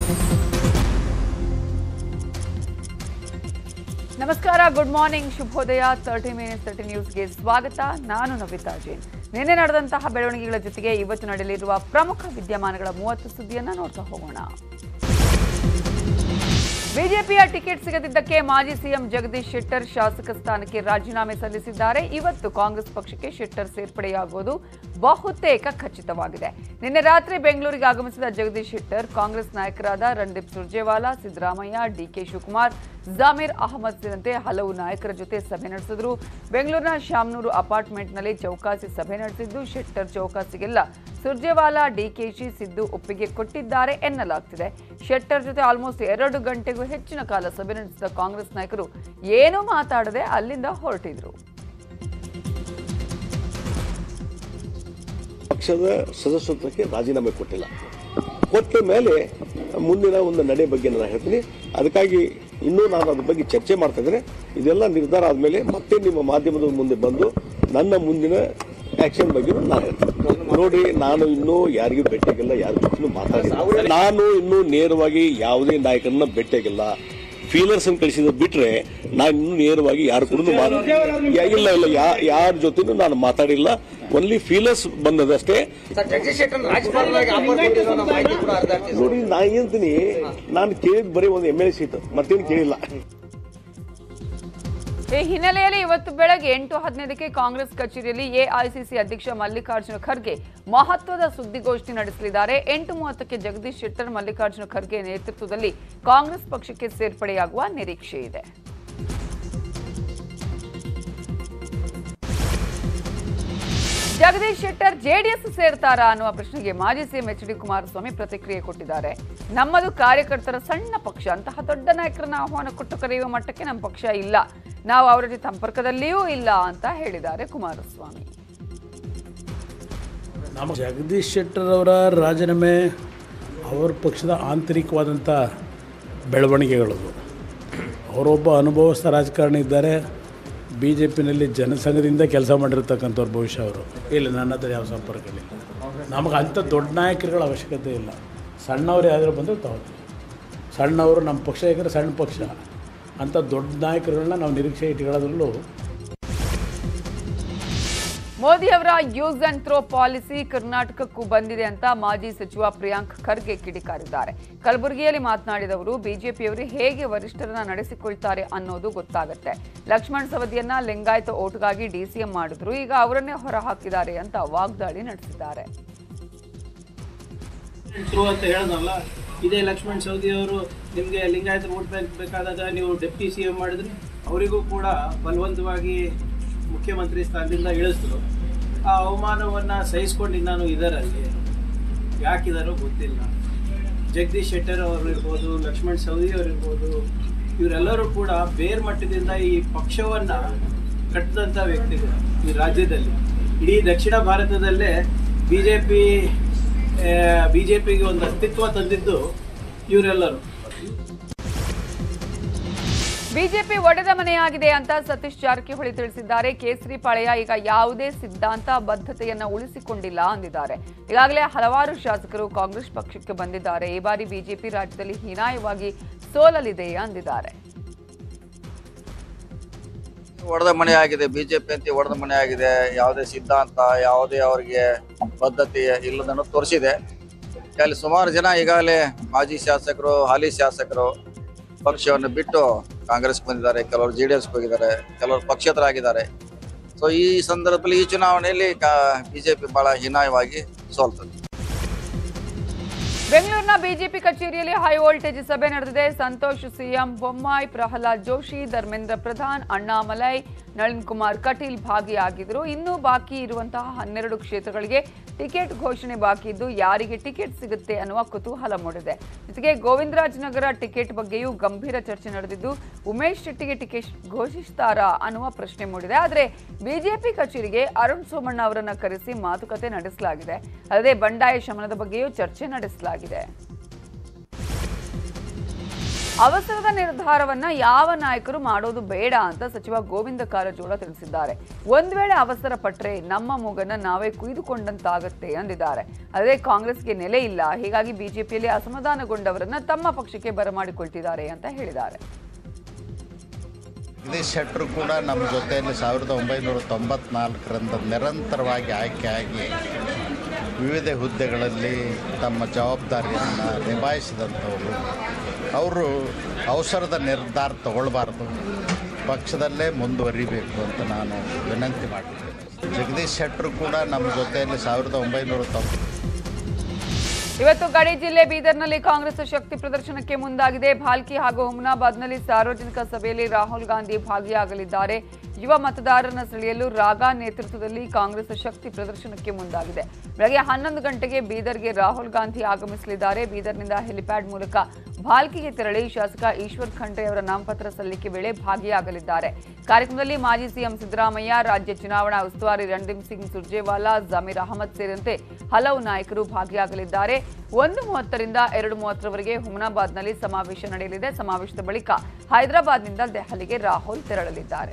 ನಮಸ್ಕಾರ good morning ಶುಭೋದಯ thirty minutes thirty ನ್ಯೂಸ್ಗೆ ಸ್ವಾಗತ ನಾನು ನವಿತಾ ಜೈನ್ ನಿನ್ನೆ ನಡೆದಂತಹ ಬೆಳವಣಿಗೆಗಳ ಜೊತೆಗೆ ಇವತ್ತು ನಡೆಯಲಿರುವ ಪ್ರಮುಖ ವಿದ್ಯಮಾನಗಳ ಮೂವತ್ತು ಸುದ್ದಿಯನ್ನ ನೋಡ್ತಾ ಹೋಗೋಣ ಬಿಜೆಪಿಯ ಟಿಕೆಟ್ ಸಿಗದಿದ್ದಕ್ಕೆ ಮಾಜಿ ಸಿಎಂ ಜಗದೀಶ್ ಶೆಟ್ಟರ್ ಶಾಸಕ ಸ್ಥಾನಕ್ಕೆ ರಾಜೀನಾಮೆ ಸಲ್ಲಿಸಿದ್ದಾರೆ ಇವತ್ತು ಕಾಂಗ್ರೆಸ್ ಪಕ್ಷಕ್ಕೆ ಶೆಟ್ಟರ್ ಸೇರ್ಪಡೆಯಾಗುವುದು ಬಹುತೇಕ ಖಚಿತವಾಗಿದೆ ನಿನ್ನೆ ರಾತ್ರಿ ಬೆಂಗಳೂರಿಗೆ ಆಗಮಿಸಿದ ಜಗದೀಶ್ ಶೆಟ್ಟರ್ ಕಾಂಗ್ರೆಸ್ ನಾಯಕರಾದ ರಣದೀಪ್ ಸುರ್ಜೇವಾಲಾ ಸಿದ್ದರಾಮಯ್ಯ ಡಿಕೆ ಶಿವಕುಮಾರ್ ಜಾಮೀರ್ ಅಹಮದ್ ಸೇರಿದಂತೆ ಹಲವು ನಾಯಕರ ಜೊತೆ ಸಭೆ ನಡೆಸಿದ್ರು ಬೆಂಗಳೂರಿನ ಶಾಮನೂರು ಅಪಾರ್ಟ್ಮೆಂಟ್ನಲ್ಲಿ ಚೌಕಾಸಿ ಸಭೆ ನಡೆಸಿದ್ದು ಶೆಟ್ಟರ್ ಚೌಕಾಸಿಗೆಲ್ಲ ಸುರ್ಜೇವಾಲಾ ಡಿಕೆಶಿ ಸಿದ್ದು ಒಪ್ಪಿಗೆ ಕೊಟ್ಟಿದ್ದಾರೆ ಎನ್ನಲಾಗ್ತಿದೆ ಶೆಟ್ಟರ್ ಜೊತೆ ಆಲ್ಮೋಸ್ಟ್ ಎರಡು ಗಂಟೆಗೂ ಹೆಚ್ಚಿನ ಕಾಲ ಸಭೆ ನಡೆಸಿದ ಕಾಂಗ್ರೆಸ್ ನಾಯಕರು ಏನೂ ಮಾತಾಡದೆ ಅಲ್ಲಿಂದ ಹೊರಟಿದ್ರು ಪಕ್ಷದ ಸದಸ್ಯತ್ವಕ್ಕೆ ರಾಜೀನಾಮೆ ಕೊಟ್ಟಿಲ್ಲ ಕೊಟ್ಟ ಮೇಲೆ ಮುಂದಿನ ಒಂದು ನಡೆ ಬಗ್ಗೆ ನಾನು ಹೇಳ್ತೀನಿ ಅದಕ್ಕಾಗಿ ಇನ್ನೂ ನಾನು ಅದ್ರ ಬಗ್ಗೆ ಚರ್ಚೆ ಮಾಡ್ತಾ ಇದ್ದೇನೆ ಇದೆಲ್ಲ ನಿರ್ಧಾರ ಆದಮೇಲೆ ಮತ್ತೆ ನಿಮ್ಮ ಮಾಧ್ಯಮದ ಮುಂದೆ ಬಂದು ನನ್ನ ಮುಂದಿನ ಆಕ್ಷನ್ ಬಗ್ಗೆ ನಾನು ಹೇಳ್ತೀನಿ ನೋಡಿ ನಾನು ಇನ್ನೂ ಯಾರಿಗೂ ಭೇಟಿಯಾಗಿಲ್ಲ ಯಾರ ಜೊತೆನೂ ಮಾತಾಡಿಲ್ಲ ನಾನು ಇನ್ನೂ ನೇರವಾಗಿ ಯಾವುದೇ ನಾಯಕರನ್ನ ಭೇಟಿಯಾಗಿಲ್ಲ ಫೀಲರ್ಸ್ ಅನ್ನು ಕಳಿಸಿದ ಬಿಟ್ರೆ ನಾನು ಇನ್ನೂ ನೇರವಾಗಿ ಯಾರು ಕೂಡ ಇಲ್ಲ ಇಲ್ಲ ಯಾ- ಯಾರ ಜೊತೆನೂ ನಾನು ಮಾತಾಡಿಲ್ಲ ಓನ್ಲಿ ಫೀಲರ್ಸ್ ಬಂದದಷ್ಟೇ ಸರ್ ಜಗದೀಶ್ ಶೆಟ್ಟರ್ ರಾಜ್ಯಪಾಲರಾಗಿ ಆಫರ್ ಕೊಟ್ಟಿರೋ ಅನ್ನೋ ಮಾಹಿತಿ ಕೂಡ ಅರ್ಧ ಆಗ್ತಿದೆ ನೋಡಿ ನಾ ಹೇಳ್ತೀನಿ ನಾನು ಕೇಳಿದ್ ಬರೀ ಒಂದು ಎಮ್ ಎಲ್ ಎ ಸೀಟ್ ಮತ್ತೇನು ಕೇಳಿಲ್ಲ ಈ ಹಿನ್ನೆಲೆಯಲ್ಲಿ ಇವತ್ತು ಬೆಳಗ್ಗೆ ಎಂಟು ಹದಿನೈದಕ್ಕೆ ಕಾಂಗ್ರೆಸ್ ಕಚೇರಿಯಲ್ಲಿ ಎಐಸಿಸಿ ಅಧ್ಯಕ್ಷ ಮಲ್ಲಿಕಾರ್ಜುನ ಖರ್ಗೆ ಮಹತ್ವದ ಸುದ್ದಿಗೋಷ್ಠಿ ನಡೆಸಲಿದ್ದಾರೆ ಎಂಟು ಮೂವತ್ತಕ್ಕೆ ಜಗದೀಶ್ ಶೆಟ್ಟರ್ ಮಲ್ಲಿಕಾರ್ಜುನ ಖರ್ಗೆ ನೇತೃತ್ವದಲ್ಲಿ ಕಾಂಗ್ರೆಸ್ ಪಕ್ಷಕ್ಕೆ ಸೇರ್ಪಡೆಯಾಗುವ ನಿರೀಕ್ಷೆ ಇದೆ ಜಗದೀಶ್ ಶೆಟ್ಟರ್ ಜೆಡಿಎಸ್ ಸೇರ್ತಾರಾ ಅನ್ನುವ ಪ್ರಶ್ನೆಗೆ ಮಾಜಿ ಸಿಎಂ ಎಚ್ ಡಿ ಕುಮಾರಸ್ವಾಮಿ ಪ್ರತಿಕ್ರಿಯೆ ಕೊಟ್ಟಿದ್ದಾರೆ ನಮ್ಮದು ಕಾರ್ಯಕರ್ತರ ಸಣ್ಣ ಪಕ್ಷ ಅಂತಹ ದೊಡ್ಡ ನಾಯಕರನ್ನ ಆಹ್ವಾನ ಕೊಟ್ಟು ಕರೆಯುವ ಮಟ್ಟಕ್ಕೆ ನಮ್ಮ ಪಕ್ಷ ಇಲ್ಲ ನಾವು ಅವರ ಜೊತೆ ಸಂಪರ್ಕದಲ್ಲಿಯೂ ಇಲ್ಲ ಅಂತ ಹೇಳಿದ್ದಾರೆ ಕುಮಾರಸ್ವಾಮಿ ನಮ್ಮ ಜಗದೀಶ್ ಶೆಟ್ಟರ್ ಅವರ ರಾಜೀನಾಮೆ ಅವ್ರ ಪಕ್ಷದ ಆಂತರಿಕವಾದಂಥ ಬೆಳವಣಿಗೆಗಳದು ಅವರೊಬ್ಬ ಅನುಭವಸ್ಥ ರಾಜಕಾರಣಿ ಇದ್ದಾರೆ ಬಿ ಜೆ ಪಿನಲ್ಲಿ ಜನಸಂಘದಿಂದ ಕೆಲಸ ಮಾಡಿರ್ತಕ್ಕಂಥವ್ರು ಬಹುಶಃ ಅವರು ಇಲ್ಲ ನನ್ನ ಹತ್ರ ಯಾವ ಸಂಪರ್ಕ ಇಲ್ಲ ನಮಗೆ ಅಂಥ ದೊಡ್ಡ ನಾಯಕರುಗಳ ಅವಶ್ಯಕತೆ ಇಲ್ಲ ಸಣ್ಣವ್ರು ಯಾವ್ದಾರು ಬಂದರೆ ತಗೋತೀವಿ ಸಣ್ಣವರು ನಮ್ಮ ಪಕ್ಷ ಯಾಕಂದರೆ ಸಣ್ಣ ಪಕ್ಷ ಅಂಥ ದೊಡ್ಡ ನಾಯಕರುಗಳನ್ನ ನಾವು ನಿರೀಕ್ಷೆ ಇಟ್ಕೊಳ್ಳೋದ್ರಲ್ಲೂ ಮೋದಿ ಅವರ ಯೂಸ್ ಅಂಡ್ ಥ್ರೋ ಪಾಲಿಸಿ ಕರ್ನಾಟಕಕ್ಕೂ ಬಂದಿದೆ ಅಂತ ಮಾಜಿ ಸಚಿವ ಪ್ರಿಯಾಂಕ್ ಖರ್ಗೆ ಕಿಡಿಕಾರಿದ್ದಾರೆ ಕಲಬುರಗಿಯಲ್ಲಿ ಮಾತನಾಡಿದವರು ಬಿಜೆಪಿಯವರು ಹೇಗೆ ವರಿಷ್ಠರನ್ನ ನಡೆಸಿಕೊಳ್ತಾರೆ ಅನ್ನೋದು ಗೊತ್ತಾಗುತ್ತೆ ಲಕ್ಷ್ಮಣ್ ಸವದಿಯನ್ನ ಲಿಂಗಾಯತ ಓಟ್ಗಾಗಿ ಡಿಸಿಎಂ ಮಾಡಿದ್ರು ಈಗ ಅವರನ್ನೇ ಹೊರಹಾಕಿದ್ದಾರೆ ಅಂತ ವಾಗ್ದಾಳಿ ನಡೆಸಿದ್ದಾರೆ ಥ್ರೂ ಅಂತ ಹೇಳೋದಲ್ಲ ಇದೇ ಲಕ್ಷ್ಮಣ್ ಸವದಿ ಅವರು ನಿಮಗೆ ಲಿಂಗಾಯತ ವೋಟ್ ಬ್ಯಾಂಕ್ ಬೇಕಾದಾಗ ನೀವು ಡೆಪ್ಟಿ ಸಿ ಎಂ ಮಾಡಿದ್ರಿ ಅವರಿಗೂ ಕೂಡ ಬಲವಂತವಾಗಿ ಮುಖ್ಯಮಂತ್ರಿ ಸ್ಥಾನದಿಂದ ಇಳಿಸಿದ್ರು ಆ ಅವಮಾನವನ್ನು ಸಹಿಸ್ಕೊಂಡು ನಾನು ಇದರಲ್ಲಿ ಯಾಕಿದಾರೋ ಗೊತ್ತಿಲ್ಲ ಜಗದೀಶ್ ಶೆಟ್ಟರ್ ಅವರು ಇರ್ಬೋದು ಲಕ್ಷ್ಮಣ್ ಸವದಿ ಅವರು ಇರ್ಬೋದು ಇವರೆಲ್ಲರೂ ಕೂಡ ಬೇರ್ ಮಟ್ಟದಿಂದ ಈ ಪಕ್ಷವನ್ನು ಕಟ್ಟಿದಂಥ ವ್ಯಕ್ತಿಗಳು ಈ ರಾಜ್ಯದಲ್ಲಿ ಇಡೀ ದಕ್ಷಿಣ ಭಾರತದಲ್ಲೇ B J P B J ಪಿಗೆ ಒಂದು ಅಸ್ತಿತ್ವ ತಂದಿದ್ದು ಇವರೆಲ್ಲರೂ ಬಿಜೆಪಿ ಒಡೆದ ಮನೆಯಾಗಿದೆ ಅಂತ ಸತೀಶ್ ಜಾರಕಿಹೊಳಿ ತಿಳಿಸಿದ್ದಾರೆ ಕೇಸರಿ ಪಾಳೆಯ ಈಗ ಯಾವುದೇ ಸಿದ್ಧಾಂತ ಬದ್ಧತೆಯನ್ನ ಉಳಿಸಿಕೊಂಡಿಲ್ಲ ಅಂದಿದ್ದಾರೆ ಈಗಾಗಲೇ ಹಲವಾರು ಶಾಸಕರು ಕಾಂಗ್ರೆಸ್ ಪಕ್ಷಕ್ಕೆ ಬಂದಿದ್ದಾರೆ ಈ ಬಾರಿ ಬಿಜೆಪಿ ರಾಜ್ಯದಲ್ಲಿ ಹೀನಾಯವಾಗಿ ಸೋಲಲಿದೆ ಅಂದಿದ್ದಾರೆ ಒಡೆದ ಮನೆ ಆಗಿದೆ ಬಿಜೆಪಿ ಅಂತ ಒಡೆದ ಮನೆ ಆಗಿದೆ ಯಾವುದೇ ಸಿದ್ಧಾಂತ ಯಾವುದೇ ಅವರಿಗೆ ಬದ್ಧತೆ ಇಲ್ಲದನ್ನು ತೋರಿಸಿದೆ ಅಲ್ಲಿ ಸುಮಾರು ಜನ ಈಗಾಗಲೇ ಮಾಜಿ ಶಾಸಕರು ಹಾಲಿ ಶಾಸಕರು ಪಕ್ಷವನ್ನು ಬಿಟ್ಟು ಕಾಂಗ್ರೆಸ್ ಬಂದಿದ್ದಾರೆ ಕೆಲವರು ಜೆ ಡಿ ಎಸ್ಗೆ ಹೋಗಿದ್ದಾರೆ ಕೆಲವರು ಪಕ್ಷೇತರಾಗಿದ್ದಾರೆ ಸೊ ಈ ಸಂದರ್ಭದಲ್ಲಿ ಈ ಚುನಾವಣೆಯಲ್ಲಿ ಬಿಜೆಪಿ ಬಹಳ ಹೀನಾಯವಾಗಿ ಸೋಲ್ತದೆ ಬೆಂಗಳೂರಿನ ಬಿಜೆಪಿ ಕಚೇರಿಯಲ್ಲಿ ಹೈ ವೋಲ್ಟೇಜ್ ಸಭೆ ನಡೆದಿದೆ ಸಂತೋಷ್ ಸಿಎಂ ಬೊಮ್ಮಾಯಿ ಪ್ರಹ್ಲಾದ್ ಜೋಶಿ ಧರ್ಮೇಂದ್ರ ಪ್ರಧಾನ್ ಅಣ್ಣಾಮಲೈ ನಳಿನ್ ಕುಮಾರ್ ಕಟೀಲ್ ಭಾಗಿಯಾಗಿದ್ರು ಇನ್ನೂ ಬಾಕಿ ಇರುವಂತಹ ಹನ್ನೆರಡು ಕ್ಷೇತ್ರಗಳಿಗೆ ಟಿಕೆಟ್ ಘೋಷಣೆ ಬಾಕಿ ಇದ್ದು ಯಾರಿಗೆ ಟಿಕೆಟ್ ಸಿಗುತ್ತೆ ಅನ್ನುವ ಕುತೂಹಲ ಮೂಡಿದೆ ಜೊತೆಗೆ ಗೋವಿಂದರಾಜನಗರ ಟಿಕೆಟ್ ಬಗ್ಗೆಯೂ ಗಂಭೀರ ಚರ್ಚೆ ನಡೆದಿದ್ದು ಉಮೇಶ್ ಶೆಟ್ಟಿಗೆ ಟಿಕೆಟ್ ಘೋಷಿಸ್ತಾರಾ ಅನ್ನುವ ಪ್ರಶ್ನೆ ಮೂಡಿದೆ ಆದರೆ ಬಿಜೆಪಿ ಕಚೇರಿಗೆ ಅರುಣ್ ಸೋಮಣ್ಣ ಅವರನ್ನ ಕರೆಸಿ ಮಾತುಕತೆ ನಡೆಸಲಾಗಿದೆ ಅಲ್ಲದೆ ಬಂಡಾಯ ಶಮನದ ಬಗ್ಗೆಯೂ ಚರ್ಚೆ ನಡೆಸಲಾಗಿದೆ ಅವಸರದ ನಿರ್ಧಾರವನ್ನ ಯಾವ ನಾಯಕರು ಮಾಡೋದು ಬೇಡ ಅಂತ ಸಚಿವ ಗೋವಿಂದ ಕಾರಜೋಳ ತಿಳಿಸಿದ್ದಾರೆ ಒಂದ್ ವೇಳೆ ಅವಸರ ಪಟ್ರೆ ನಮ್ಮ ಮೂಗನ್ನ ನಾವೇ ಕುಯ್ದುಕೊಂಡಂತಾಗತ್ತೆ ಅಂದಿದ್ದಾರೆ ಅದೇ ಕಾಂಗ್ರೆಸ್ಗೆ ನೆಲೆ ಇಲ್ಲ ಹೀಗಾಗಿ ಬಿಜೆಪಿಯಲ್ಲಿ ಅಸಮಾಧಾನಗೊಂಡವರನ್ನ ತಮ್ಮ ಪಕ್ಷಕ್ಕೆ ಬರಮಾಡಿಕೊಳ್ತಿದ್ದಾರೆ ಅಂತ ಹೇಳಿದ್ದಾರೆ ಜಗದೀಶ್ ಶೆಟ್ಟರು ಕೂಡ ನಮ್ಮ ಜೊತೆಯಲ್ಲಿ ಸಾವಿರದ ಒಂಬೈನೂರ ತೊಂಬತ್ನಾಲ್ಕರಿಂದ ನಿರಂತರವಾಗಿ ಆಯ್ಕೆಯಾಗಿ ವಿವಿಧ ಹುದ್ದೆಗಳಲ್ಲಿ ತಮ್ಮ ಜವಾಬ್ದಾರಿಯನ್ನು ನಿಭಾಯಿಸಿದಂಥವರು ಅವರು ಅವಸರದ ನಿರ್ಧಾರ ತಗೊಳ್ಬಾರ್ದು ಪಕ್ಷದಲ್ಲೇ ಮುಂದುವರಿಬೇಕು ಅಂತ ನಾನು ವಿನಂತಿ ಮಾಡ್ತೀನಿ ಜಗದೀಶ್ ಶೆಟ್ಟರು ಕೂಡ ನಮ್ಮ ಜೊತೆಯಲ್ಲಿ ಸಾವಿರದ ಒಂಬೈನೂರ ತೊಂಬ ಇವತ್ತು ಗಡಿ ಜಿಲ್ಲೆ ಬೀದರ್ನಲ್ಲಿ ಕಾಂಗ್ರೆಸ್ ಶಕ್ತಿ ಪ್ರದರ್ಶನಕ್ಕೆ ಮುಂದಾಗಿದೆ ಭಾಲ್ಕಿ ಹಾಗೂ ಹುಮ್ನಾಬಾದ್ನಲ್ಲಿ ಸಾರ್ವಜನಿಕ ಸಭೆಯಲ್ಲಿ ರಾಹುಲ್ ಗಾಂಧಿ ಭಾಗಿಯಾಗಲಿದ್ದಾರೆ ಯುವ ಮತದಾರರನ್ನ ಸೆಳೆಯಲು ರಾಗಾ ನೇತೃತ್ವದಲ್ಲಿ ಕಾಂಗ್ರೆಸ್ ಶಕ್ತಿ ಪ್ರದರ್ಶನಕ್ಕೆ ಮುಂದಾಗಿದೆ ಬೆಳಗ್ಗೆ ಹನ್ನೊಂದು ಗಂಟೆಗೆ ಬೀದರ್ಗೆ ರಾಹುಲ್ ಗಾಂಧಿ ಆಗಮಿಸಲಿದ್ದಾರೆ ಬೀದರ್ನಿಂದ ಹೆಲಿಪ್ಯಾಡ್ ಮೂಲಕ ಭಾಲ್ಕಿಗೆ ತೆರಳಿ ಶಾಸಕ ಈಶ್ವರ್ ಖಂಡ್ರೆ ಅವರ ನಾಮಪತ್ರ ಸಲ್ಲಿಕೆ ವೇಳೆ ಭಾಗಿಯಾಗಲಿದ್ದಾರೆ ಕಾರ್ಯಕ್ರಮದಲ್ಲಿ ಮಾಜಿ ಸಿಎಂ ಸಿದ್ದರಾಮಯ್ಯ ರಾಜ್ಯ ಚುನಾವಣಾ ಉಸ್ತುವಾರಿ ರಣದೀಪ್ ಸಿಂಗ್ ಸುರ್ಜೇವಾಲಾ ಜಮೀರ್ ಅಹಮದ್ ಸೇರಿದಂತೆ ಹಲವು ನಾಯಕರು ಭಾಗಿಯಾಗಲಿದ್ದಾರೆ ಒಂದು ಮೂವತ್ತರಿಂದ ಎರಡು ಮೂವತ್ತರವರೆಗೆ ಹುಮನಾಬಾದ್ನಲ್ಲಿ ಸಮಾವೇಶ ನಡೆಯಲಿದೆ ಸಮಾವೇಶದ ಬಳಿಕ ಹೈದರಾಬಾದ್ನಿಂದ ದೆಹಲಿಗೆ ರಾಹುಲ್ ತೆರಳಲಿದ್ದಾರೆ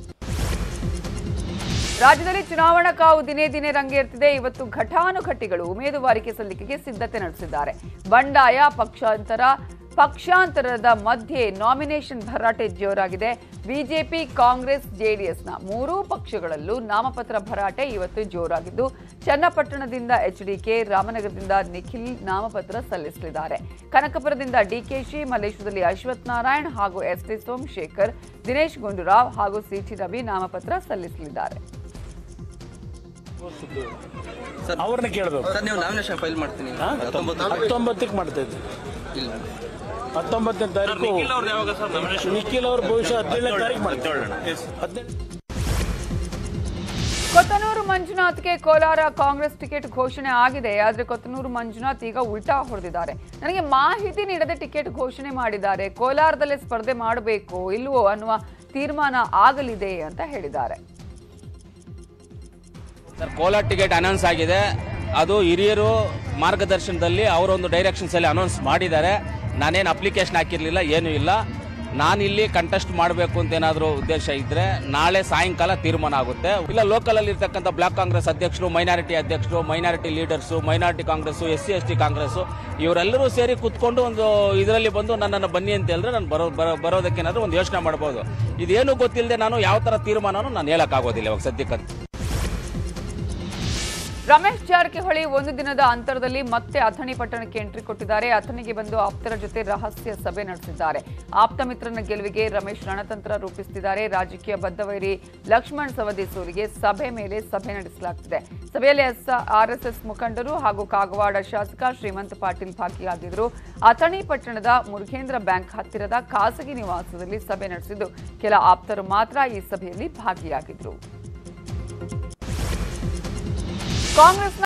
ರಾಜ್ಯದಲ್ಲಿ ಚುನಾವಣಾ ಕಾವು ದಿನೇ ದಿನೇ ರಂಗೇರ್ತಿದೆ ಇವತ್ತು ಘಟಾನುಘಟಿಗಳು ಉಮೇದುವಾರಿಕೆ ಸಲ್ಲಿಕೆಗೆ ಸಿದ್ಧತೆ ನಡೆಸಿದ್ದಾರೆ ಬಂಡಾಯ ಪಕ್ಷಾಂತರ ಪಕ್ಷಾಂತರದ ಮಧ್ಯೆ ನಾಮಿನೇಷನ್ ಭರಾಟೆ ಜೋರಾಗಿದೆ ಬಿಜೆಪಿ ಕಾಂಗ್ರೆಸ್ ಜೆಡಿಎಸ್ನ ಮೂರೂ ಪಕ್ಷಗಳಲ್ಲೂ ನಾಮಪತ್ರ ಭರಾಟೆ ಇವತ್ತು ಜೋರಾಗಿದ್ದು ಚನ್ನಪಟ್ಟಣದಿಂದ ಎಚ್ಡಿಕೆ ರಾಮನಗರದಿಂದ ನಿಖಿಲ್ ನಾಮಪತ್ರ ಸಲ್ಲಿಸಲಿದ್ದಾರೆ ಕನಕಪುರದಿಂದ ಡಿಕೆಶಿ ಮಲ್ಲೇಶ್ವರದಲ್ಲಿ ಅಶ್ವಥ್ ನಾರಾಯಣ್ ಹಾಗೂ ಎಸ್ ಟಿ ಸೋಮಶೇಖರ್ ದಿನೇಶ್ ಗುಂಡೂರಾವ್ ಹಾಗೂ ಸಿಟಿ ರವಿ ನಾಮಪತ್ರ ಸಲ್ಲಿಸಲಿದ್ದಾರೆ ಅವ್ರನ್ನ ಕೇಳಬೇಕು ಸರ್ ನೀವು ನಾಮಿನೇಷನ್ ಫೈಲ್ ಮಾಡ್ತೀನಿ ಹತ್ತೊಂಬತ್ತಕ್ಕೆ ಮಾಡ್ತಾ ಇದ್ದೀವಿ ಇಲ್ಲ ಹತ್ತೊಂಬತ್ತನೇ ತಾರೀಕು ನಿಖಿಲ್ ಅವ್ರ ಬಹುಶಃ ಹದಿನೇಳನೇ ತಾರೀಕು ಮಾಡ್ತಾರೆ ಹದಿನೆಂಟು ಕೊತ್ತನೂರು ಮಂಜುನಾಥ್ಗೆ ಕೋಲಾರ ಕಾಂಗ್ರೆಸ್ ಟಿಕೆಟ್ ಘೋಷಣೆ ಆಗಿದೆ ಆದರೆ ಕೊತ್ತನೂರು ಮಂಜುನಾಥ್ ಈಗ ಉಲ್ಟಾ ಹೊಡೆದಿದ್ದಾರೆ ನನಗೆ ಮಾಹಿತಿ ನೀಡದೆ ಟಿಕೆಟ್ ಘೋಷಣೆ ಮಾಡಿದ್ದಾರೆ ಕೋಲಾರದಲ್ಲೇ ಸ್ಪರ್ಧೆ ಮಾಡಬೇಕು ಇಲ್ವೋ ಅನ್ನುವ ತೀರ್ಮಾನ ಆಗಲಿದೆ ಅಂತ ಹೇಳಿದ್ದಾರೆ ಸರ್ ಕೋಲಾರ್ ಟಿಕೆಟ್ ಅನೌನ್ಸ್ ಆಗಿದೆ ಅದು ಹಿರಿಯರು ಮಾರ್ಗದರ್ಶನದಲ್ಲಿ ಅವರೊಂದು ಡೈರೆಕ್ಷನ್ಸ್ ಅಲ್ಲಿ ಅನೌನ್ಸ್ ಮಾಡಿದ್ದಾರೆ ನಾನೇನು ಅಪ್ಲಿಕೇಶನ್ ಹಾಕಿರ್ಲಿಲ್ಲ ಏನೂ ಇಲ್ಲ ನಾನಿಲ್ಲಿ ಕಂಟೆಸ್ಟ್ ಮಾಡಬೇಕು ಅಂತ ಏನಾದರೂ ಉದ್ದೇಶ ಇದ್ರೆ ನಾಳೆ ಸಾಯಂಕಾಲ ತೀರ್ಮಾನ ಆಗುತ್ತೆ ಇಲ್ಲ ಲೋಕಲ್ ಅಲ್ಲಿ ಇರ್ತಕ್ಕಂಥ ಬ್ಲಾಕ್ ಕಾಂಗ್ರೆಸ್ ಅಧ್ಯಕ್ಷರು ಮೈನಾರಿಟಿ ಅಧ್ಯಕ್ಷರು minority leaders minority Congress S C S T Congress ಇವರೆಲ್ಲರೂ ಸೇರಿ ಕುತ್ಕೊಂಡು ಒಂದು ಇದರಲ್ಲಿ ಬಂದು ನನ್ನನ್ನು ಬನ್ನಿ ಅಂತ ಹೇಳಿದ್ರೆ ನಾನು ಬರೋ ಬರೋ ಬರೋದಕ್ಕೇನಾದ್ರೂ ಒಂದು ಯೋಚನೆ ಮಾಡ್ಬೋದು ಇದೇನು ಗೊತ್ತಿಲ್ಲದೆ ನಾನು ಯಾವ ಥರ ತೀರ್ಮಾನನೂ ನಾನು ಹೇಳಕ್ಕಾಗೋದಿಲ್ಲ ಇವಾಗ ಸದ್ಯಕ್ಕಂತೂ ರಮೇಶ್ ಜಾರಕಿಹೊಳಿ ಒಂದು ದಿನದ ಅಂತರದಲ್ಲಿ ಮತ್ತೆ ಅಥಣಿ ಪಟ್ಟಣಕ್ಕೆ ಎಂಟ್ರಿ ಕೊಟ್ಟಿದ್ದಾರೆ ಅಥಣಿಗೆ ಬಂದು ಆಪ್ತರ ಜೊತೆ ರಹಸ್ಯ ಸಭೆ ನಡೆಸಿದ್ದಾರೆ ಆಪ್ತ ಮಿತ್ರನ ಗೆಲುವಿಗೆ ರಮೇಶ್ ರಣತಂತ್ರ ರೂಪಿಸುತ್ತಿದ್ದಾರೆ ರಾಜಕೀಯ ಬದ್ಧವೈರಿ ಲಕ್ಷ್ಮಣ್ ಸವದಿ ಸೂರಿಗೆ ಸಭೆ ಮೇಲೆ ಸಭೆ ನಡೆಸಲಾಗುತ್ತಿದೆ ಸಭೆಯಲ್ಲಿ ಆರ್ಎಸ್ಎಸ್ ಮುಖಂಡರು ಹಾಗೂ ಕಾಗವಾಡ ಶಾಸಕ ಶ್ರೀಮಂತ್ ಪಾಟೀಲ್ ಭಾಗಿಯಾಗಿದ್ದರು ಅಥಣಿ ಪಟ್ಟಣದ ಮುರುಘೇಂದ್ರ ಬ್ಯಾಂಕ್ ಹತ್ತಿರದ ಖಾಸಗಿ ನಿವಾಸದಲ್ಲಿ ಸಭೆ ನಡೆಸಿದ್ದು ಕೆಲ ಆಪ್ತರು ಮಾತ್ರ ಈ ಸಭೆಯಲ್ಲಿ ಭಾಗಿಯಾಗಿದ್ದರು ಕಾಂಗ್ರೆಸ್ನ